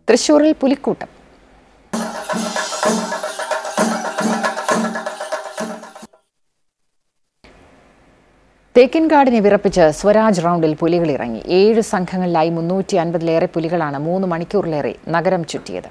തൃശൂരിൽ പുലിക്കൂട്ടം തേക്കിൻകാടിനെ വിറപ്പിച്ച് സ്വരാജ് റൗണ്ടിൽ പുലികൾ ഇറങ്ങി ഏഴ് സംഘങ്ങളിലായി മുന്നൂറ്റി അൻപതിലേറെ പുലികളാണ് മൂന്ന് മണിക്കൂറിലേറെ നഗരം ചുറ്റിയത്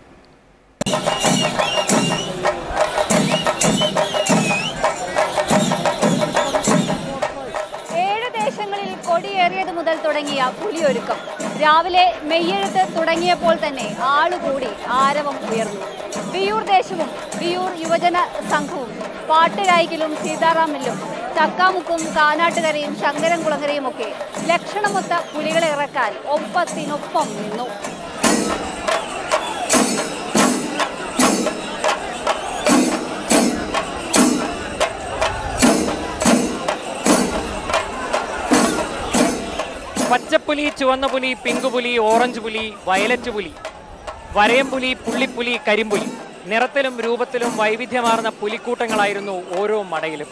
ഏഴ് ദേശങ്ങളിൽ കൊടിയേറിയത് മുതൽ തുടങ്ങിയ പുലിയൊരുക്കം രാവിലെ മെയ്യെഴുത്ത് തുടങ്ങിയപ്പോൾ തന്നെ ആളുകൂടി ആരവം ഉയർന്നു വിയൂർ ദേശവും വിയൂർ യുവജന സംഘവും പാട്ടുരായ്ക്കലും സീതാറാമിലും ചക്കാമുക്കും കാനാട്ടുകരയും ശങ്കരൻകുളങ്ങരയും ഒക്കെ ലക്ഷണമൊത്ത പുലികളെ ഇറക്കാൻ ഒപ്പത്തിനൊപ്പം നിന്നു പച്ചപ്പുലി ചുവന്ന പുലി പിങ്ക് പുലി ഓറഞ്ച് പുലി വയലറ്റ് പുലി വരയംപുലി പുള്ളിപ്പുലി കരിമ്പുലി നിറത്തിലും രൂപത്തിലും വൈവിധ്യമാർന്ന പുലിക്കൂട്ടങ്ങളായിരുന്നു ഓരോ മടയിലും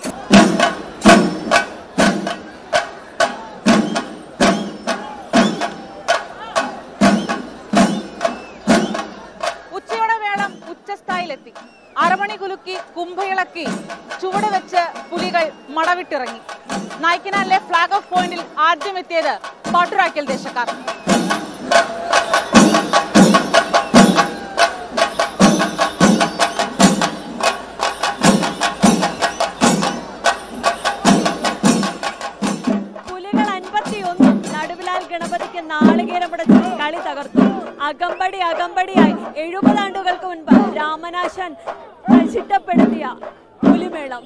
ഉച്ചയുടെ വേളം ഉച്ചസ്ഥായിലെത്തി അരമണി കുലുക്കി കുംഭയിളക്കി ചുവട് വെച്ച് പുലികൾ മടവിട്ടിറങ്ങി നായ്ക്കനാലിലെ ഫ്ലാഗ് ഓഫ് പോയിന്റിൽ ആദ്യം എത്തിയത് പാട്ടുരാക്കൽ ദേശക്കാർ പുലികൾ അൻപത്തിയൊന്നും നടുവിലാൽ ഗണപതിക്ക് നാളികേരമുടച്ച് കളി തകർത്തു അകമ്പടി അകമ്പടിയായി എഴുപതാണ്ടുകൾക്ക് മുൻപ് രാമനാശൻ ചിട്ടപ്പെടുത്തിയ പുലിമേളം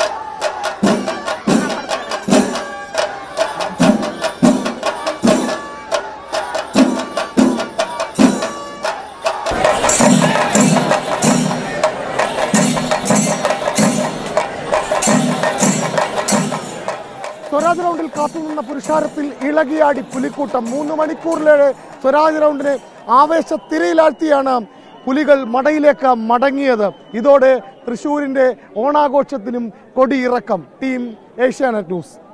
സ്വരാജ് റൗണ്ടിൽ കാത്തുനിന്ന പുരുഷാരത്തിൽ ഇളകിയാടി പുലിക്കൂട്ടം മൂന്ന് മണിക്കൂറിലേറെ സ്വരാജ് റൗണ്ടിനെ ആവേശത്തിരയിലാഴ്ത്തിയാണ് പുലികൾ മടയിലേക്ക് മടങ്ങിയത് ഇതോടെ തൃശൂരിന്റെ ഓണാഘോഷത്തിനും കൊടിയിറക്കം ടീം ഏഷ്യാനെറ്റ് ന്യൂസ്